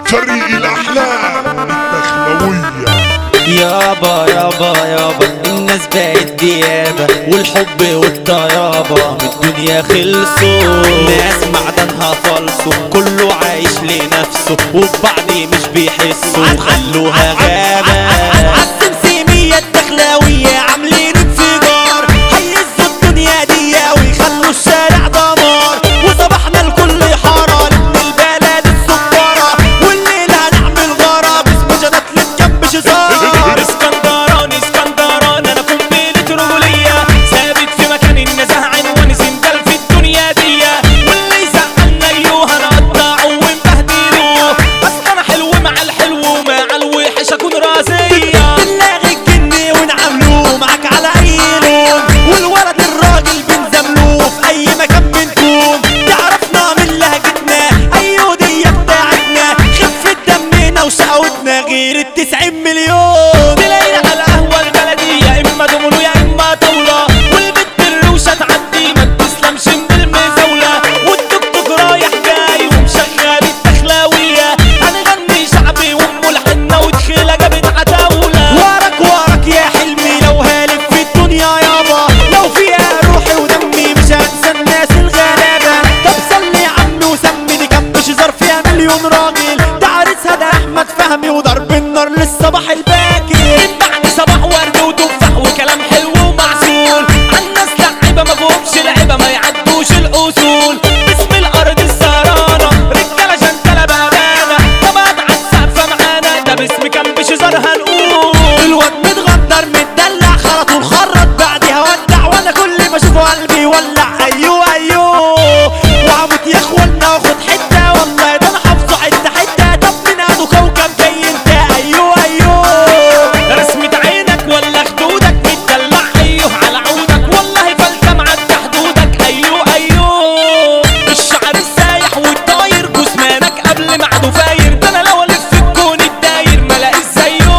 فريق الأحلام الدخلوية يابا يابا يابا الناس بقت ديابة والحب والطيابة من الدنيا خلصوا ناس معدنها فالصو كله عايش لنفسه وبعض مش بيحسوا خلوها غابة عالسمسمية الدخلاوية عاملين انفجار هيزوا الدنيا دي ويخلوا الشارع دمار وصباحنا الكل حارة من البلد السكرة والليلة هنعمل غارة باسم جنات للجنب شزار اسكندراني اسكندراني انا قنبلة رجولية ثابت في مكان النزاهة عنوان زنبال في الدنيا دي واللي يزعلنا ايوه هنقطعه ونبهدله اصل انا حلو مع الحلو ومع الوحش اكون رازية بنلاغي الجن ونعملوه معاك على اي لون والولد الراجل بنزملوه في اي مكان بنكون تعرفنا من لهجتنا ايوه دي بتاعتنا خفة دمنا وشقوتنا غير التسعين مليون تلاقينا على القهوة البلدية يا اما دومينو يا اما طاولة والبت الروشة تعدي ما بتسلمش من المزاولة والتوك توك رايح جاي ومشغل الدخلاوية هنغني شعبي وام الحنة ودخيلة جابت عتاولة وراك وراك يا حلمي لو هالف في الدنيا يابا لو فيها روحي ودمي مش هنسى الناس الغلابة طب صلي يا عمي وسمي دي كان مش ظرف فيها مليون راجل ده عريسها ده احمد فهمي وضرب النار للصباح الباكر من بعد صباح ورد وتفاح وكلام حلو ومعسول عالناس لعيبة ما فيهمش لعيبة ما يعدوش الأصول باسم الأرض السهرانة رجالة جنتلة بأمانة طبعا عالسقفة معانا ده باسم كان بشزار هنقول الواد متغدر متدلع خرط وخرط بعدها ودع وانا كل ما اشوفه قلبي يولع ايوه ايوه وعمود يا اخوانا واخد حته والله ده انا حافظه حته حته طب من عنده كوكب جاي انت ايوه ايوه رسمة عينك ولا خدودك متدلع أيوه على عودك والله فلتة معدى حدودك أيوه أيوه الشعر السايح والطاير جسمانك قبل ما عدو فاير ده أنا لو ألف الكون الداير ملاقيش زيه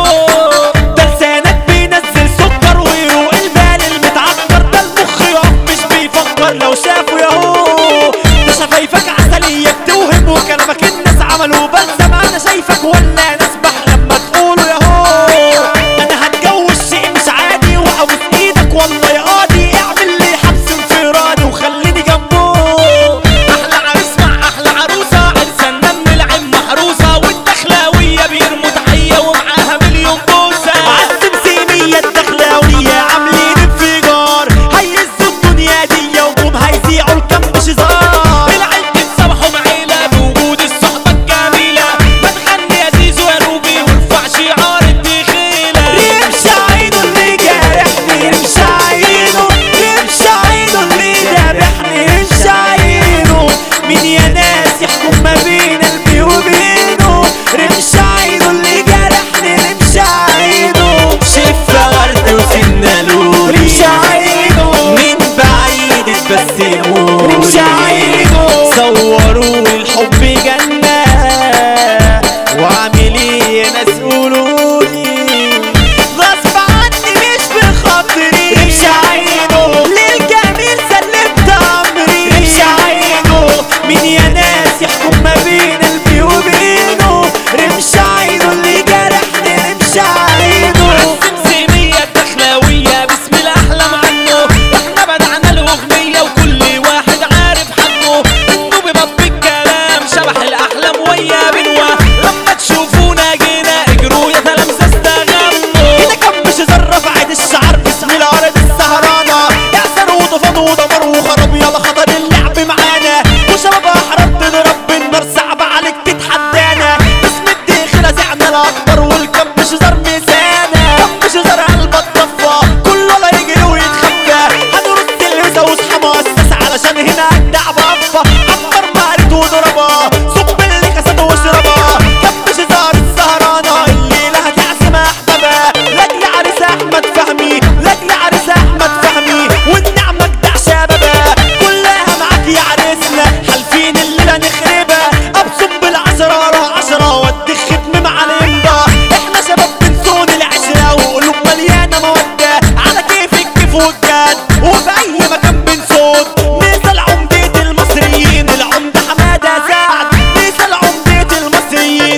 ده لسانك بينزل سكر ويروق البال المتعكر ده المخ يقف مش بيفكر لو شافه ياهو ده شفايفك عسلية بتوهم وكلامك الناس عملوا بلسم انا شايفك ولا ناس بحلم ما تقولوا ياهو انا هتجوز شيء مش عادي وابوس ايدك والله يا قاضي اعمل لي حبس انفرادي وخليني جنبه أحلى عريس مع أحلى عروسة عرسنا من العين محروسة والدخلاوية بيرموا تحية ومعاها مليون بوسة عالسمسمية الدخلاوية عاملين انفجار هيهزوا الدنيا دي وجوم هيذيعوا الكم شزار العيل بتصبحوا معيلة بوجود الصحبة الجميلة ما تغني يا زيزو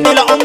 العمر